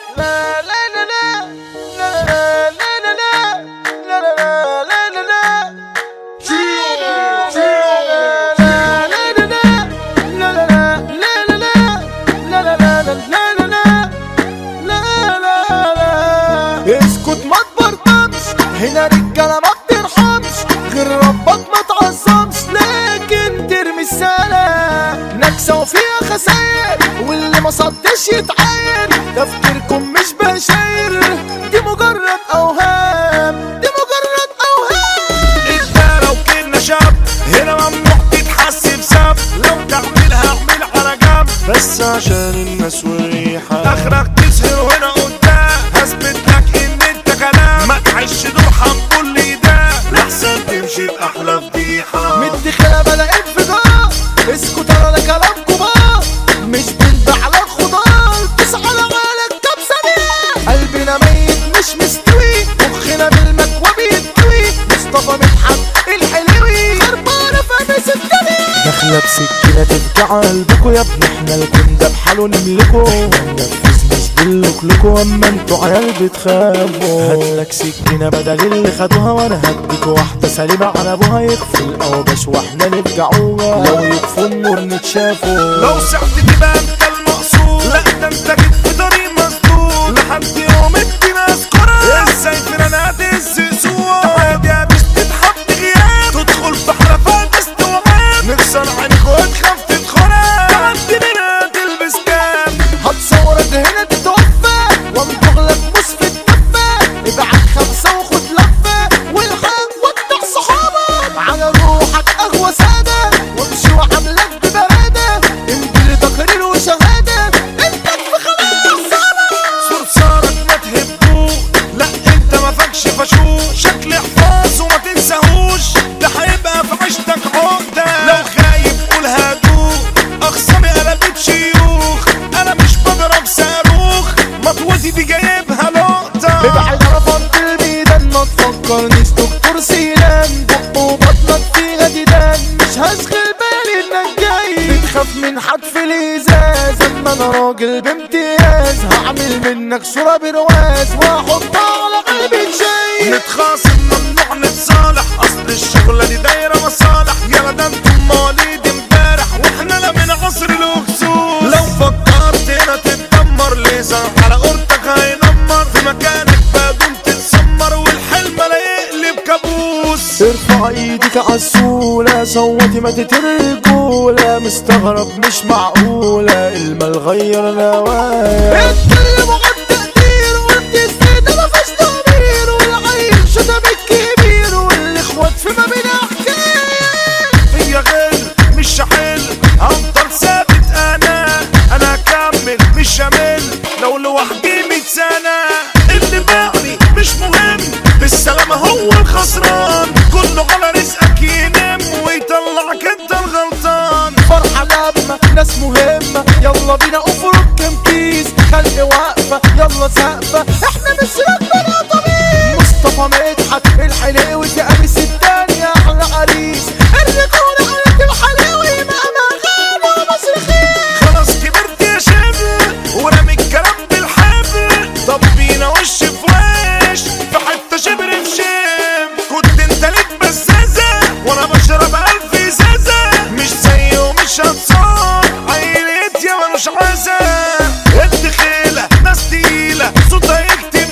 لا لا لا لا لا لا لا لا لا لا لا لا لا اسكت ما تبرطمش هنا رجاله ما بترحمش غير ربك ما تعظمش لكن ترمي السلام نكسه وفيها خسائر واللي ما صدش يتعاير تفكيركم مش بشاير دي مجرد اوهام دي مجرد اوهام انت لو كنا شاب هنا ممنوع تتحسب سب لو تعملها اعمل على جنب بس عشان الناس والريحة اخرك تسهر هنا قدام هثبت لك ان انت كلام ما تعيش دور حنقول لي ده لحسن تمشي باحلى فضيحة مدي خلابة لقيت فجار اسكت انا ده كلام كبار مش بنبيع على الخضار دوس على بالك كام ثانية قلبنا ميت مش مستوي مخنا بالمكوى بيتوي مصطفى مدحت الحلوي خربانة فامس الدنيا داخلة بسكينة تفجع قلبكوا يا ابني احنا الكون ده بحاله نملكه ننفذ مش بنلوكلكوا اما انتوا عيال بتخافوا هاتلك سكينة بدل اللي خدوها وانا هديكوا واحدة سليمة على ابوها يخفي الاوبش واحنا نرجعوها لو يكفوا النور نتشافوا لو سعت تبقى انت المقصود لا ده انت جيت في طريق مسدود لحد يوم الدين اذكرها ازاي في رنات الزقزوق عادي يا مش تتحط غياب تدخل في حلفات استوعاب نكسر عينك وتخاف تدخلها تعدي منها تلبس كام هتصورك هنا تتوفى وانبغ لك موس في الدفة ابعت خمسة وخد لفة والحق ودع صحابك على روحك قهوة سادة وامشي وعاملك ببرادة امضي تقرير وشهادة انت في خلاص صرصارك ما تهبوه لا انت ما فاكش فشوش شكل احفاظ وما تنساهوش ده هيبقى في عيشتك عقدة لو خايف قول هاتوه اخصامي قلبت شيوخ انا مش بضرب صاروخ مطوتي دي جايبها لقطة ابعد على فرد الميدان ما تفكرنيش دكتور سيلان بق وبطنك فيها ديدان مش هشغل بالي انك جاي بتخاف من حتف الازاز اما انا راجل بامتياز هعمل منك صورة برواز واحطها على قلبي شيء نتخاصم ممنوع نتصالح اصل الشغلة دي دايرة مصالح يلا ده انتم مواليد امبارح واحنا لا من عصر الاكسوس لو فكرت هنا تتدمر ليزر على قرطك هينمر في مكانك بدون تتسمر والحلم لا يقلب كابوس ارفع ايدك عالسولة صوتي ما تترجولة مستغرب مش معقولة المال غير نوايا اتكلموا عن تقدير وانت السيدة ما فيش ضمير والعيل شتم الكبير والاخوات في ما بين حكاية فيا غل مش هحل هفضل ثابت انا انا هكمل مش همل لو لوحدي مية سنة اللي باعني مش مهم بالسلامة هو الخسران كله على رزقك ينام ويطلعك انت الغلطان فرحة لما ناس مهمة يلا بينا افرك كام كيس خلق واقفة يلا سقفة احنا مش راكبة طبيب مصطفى مدحت الحليوي في قميص التانية احلى عريس الرجولة قالت الحلاوي مهما غاب مصر خير خلاص كبرت يا شبل ورمي الكلام بالحبل طب بينا وش في وش في حته شبر في شب كنت انت ليك بزازه وانا بشرب الف ازازه مش زي ومش هتصاب عيلت يا ملوش عزا الدخيله ناس تقيله صوتها يكتب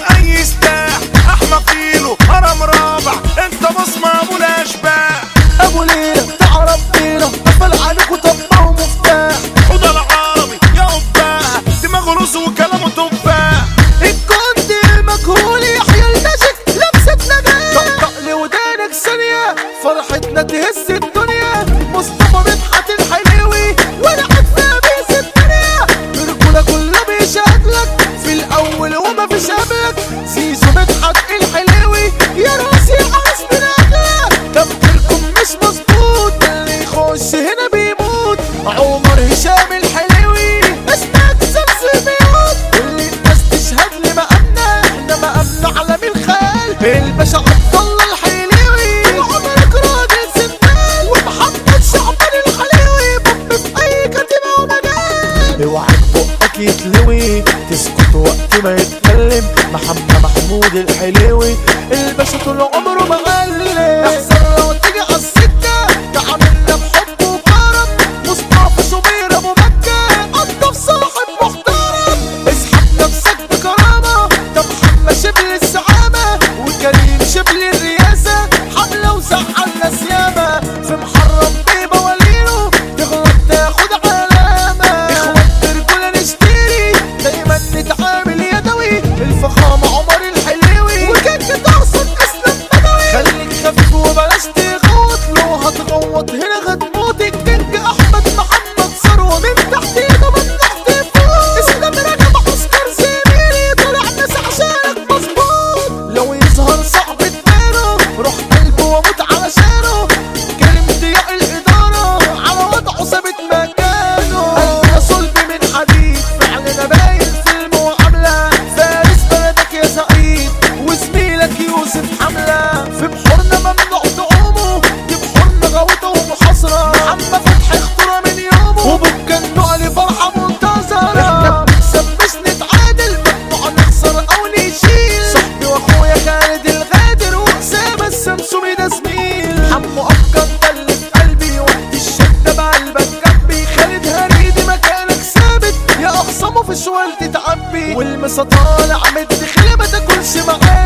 تتلوي تسكت وقت ما يتكلم محمد محمود الحليوي الباشا طول عمره مغلب احسن لو تيجي على السكة تعاملنا بحب وكرم مصطفى شوبير ابو مكة انضف صاحب محترم اسحب نفسك بكرامة ده محمد شبل السعامة وكريم شبل الرياسة حملة وزعل ناس ياما في محرم بيه موالينه تغلط تاخد علامة اخوات برجولة نشتري دايما نتعامل يدوي الفخامة عمر الحليوي وكان تقصد اسلام بدوي خليك خفيف وبلاش تغوط لو هتغوط هنا هتموت الكينج احمد محمد ثروه من تحت ايده من تحت فوق اسلام رجب عسكر زميلي طلع ناس عشانك مظبوط لو يظهر صعب تبانه روح قلبه واموت علشانه كلمة ضياء الإدارة على وضعه ثابت مكانه قلبنا صلب من حديد فعلنا باين في المعاملة فارس بلدك يا سعيد وزميلك يوسف حملة في بحورنا ممنوع تعومه دي بحورنا غوطة ومحاصرة محمد فتحي اخترى من يومه وبكى النوع لفرحة منتظرة احنا بنكسب مش نتعادل ممنوع نخسر أو نشيل صاحبي واخويا خالد الغادر وأسامة السمسومي ده زميل حمو أفكار ده اللي في قلبي وقت الشدة بقلبك جنبي خالد هريدي مكانك ثابت يا أخصمه في شوال تتعبي والمسا طالع مد خلي ما تاكلش معاه